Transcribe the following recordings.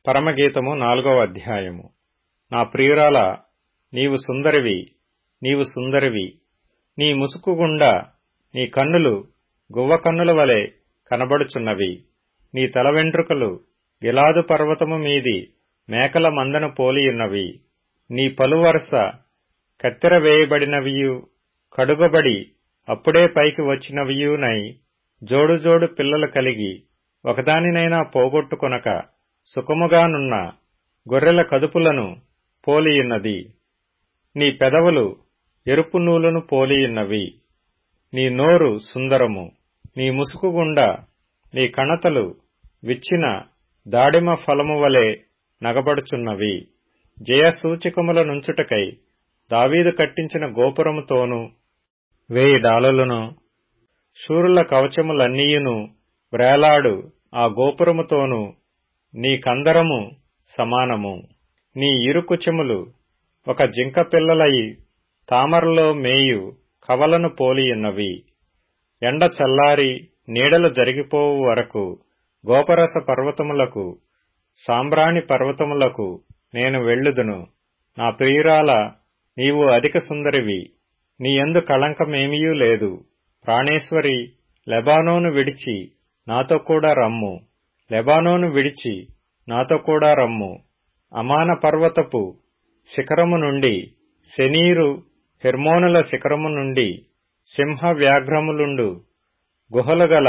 పరమగీతము నాలుగవ అధ్యాయము నా ప్రియురాల నీవు సుందరివి నీవు సుందరివి నీ ముసుకు గుండా నీ కన్నులు గువ్వ కన్నుల వలె కనబడుచున్నవి నీ తల వెంట్రుకలు గిలాదు పర్వతము మీది మేకల మందను పోలియున్నవి నీ పలువరస కత్తెర వేయబడినవియు కడుగబడి అప్పుడే పైకి వచ్చినవియునై జోడు జోడు పిల్లలు కలిగి ఒకదానినైనా పోగొట్టుకొనక సుఖముగానున్న గొర్రెల కదుపులను పోలియున్నది నీ పెదవులు ఎరుపు నూలును పోలియున్నవి నీ నోరు సుందరము నీ ముసుకు గుండా నీ కణతలు విచ్చిన దాడిమ ఫలము వలె నగబడుచున్నవి జయసూచకముల నుంచుటకై దావీదు కట్టించిన గోపురముతోనూ వేయి డాలులను శూరుల కవచములన్నీయును వ్రేలాడు ఆ గోపురముతోనూ నీ కందరము సమానము నీ ఇరుకుచెములు ఒక జింక పిల్లలయి తామరలో మేయు కవలను పోలియున్నవి ఎండ చల్లారి నీడలు జరిగిపోవు వరకు గోపరస పర్వతములకు సాంబ్రాణి పర్వతములకు నేను వెళ్ళుదును నా ప్రియురాల నీవు అధిక సుందరివి నీయందు కళంకమేమియూ లేదు ప్రాణేశ్వరి లెబానోను విడిచి నాతో కూడా రమ్ము లెబానోను విడిచి నాతో కూడా రమ్ము అమాన పర్వతపు శిఖరము నుండి శనీరు హెర్మోనుల శిఖరము నుండి సింహ వ్యాఘ్రములుండు గుహలు గల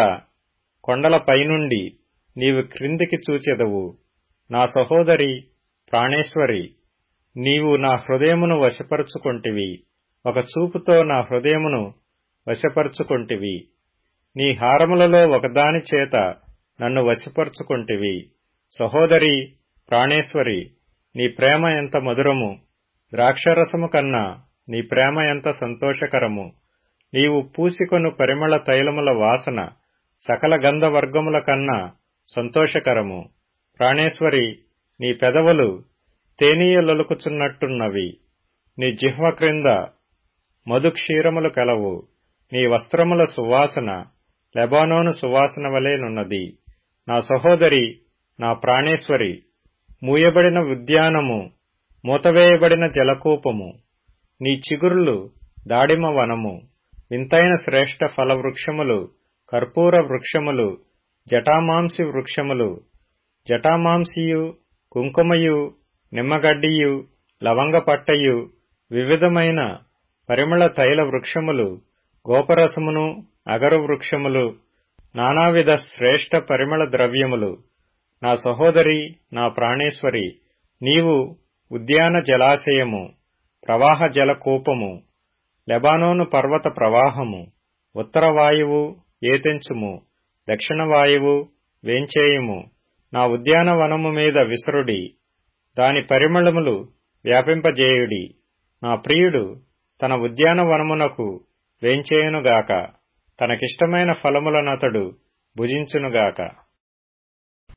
కొండలపైనుండి నీవు క్రిందికి చూచెదవు నా సహోదరి ప్రాణేశ్వరి నీవు నా హృదయమును వశపరుచుకొంటివి ఒక చూపుతో నా హృదయమును వశపరుచుకొంటివి నీ హారములలో ఒకదాని చేత నన్ను వశపరుచుకొంటివి సహోదరి ప్రాణేశ్వరి నీ ప్రేమ ఎంత మధురము ద్రాక్షరసము కన్నా నీ ప్రేమ ఎంత సంతోషకరము నీవు పూసికొను పరిమళ తైలముల వాసన సకల గంధవర్గముల కన్నా సంతోషకరము ప్రాణేశ్వరి నీ పెదవులు తేనీయలొలుకుచున్నట్టున్నవి నీ జిహ్వ క్రింద మధుక్షీరములు కలవు నీ వస్త్రముల సువాసన లెబానోను సువాసన వలెనున్నది నా సహోదరి నా ప్రాణేశ్వరి మూయబడిన ఉద్యానము మూతవేయబడిన జలకూపము నీ చిగురులు దాడిమ వనము వింతైన శ్రేష్ఠ ఫల వృక్షములు కర్పూర వృక్షములు జటామాంసి వృక్షములు జటామాంసియు కుంకుమయు నిమ్మగడ్డియు లవంగపట్టయు వివిధమైన పరిమళ తైల వృక్షములు గోపరసమును అగరు వృక్షములు నానావిధ శ్రేష్ఠ పరిమళ ద్రవ్యములు నా సహోదరి నా ప్రాణేశ్వరి నీవు ఉద్యాన జలాశయము ప్రవాహ జలకూపము లెబానోను పర్వత ప్రవాహము ఉత్తర వాయువు ఏతెంచుము దక్షిణ వాయువు వేంచేయుము నా ఉద్యానవనము మీద విసరుడి దాని పరిమళములు వ్యాపింపజేయుడి నా ప్రియుడు తన ఉద్యానవనమునకు వేంచేయునుగాక తనకిష్టమైన ఫలములనతడు భుజించునుగాక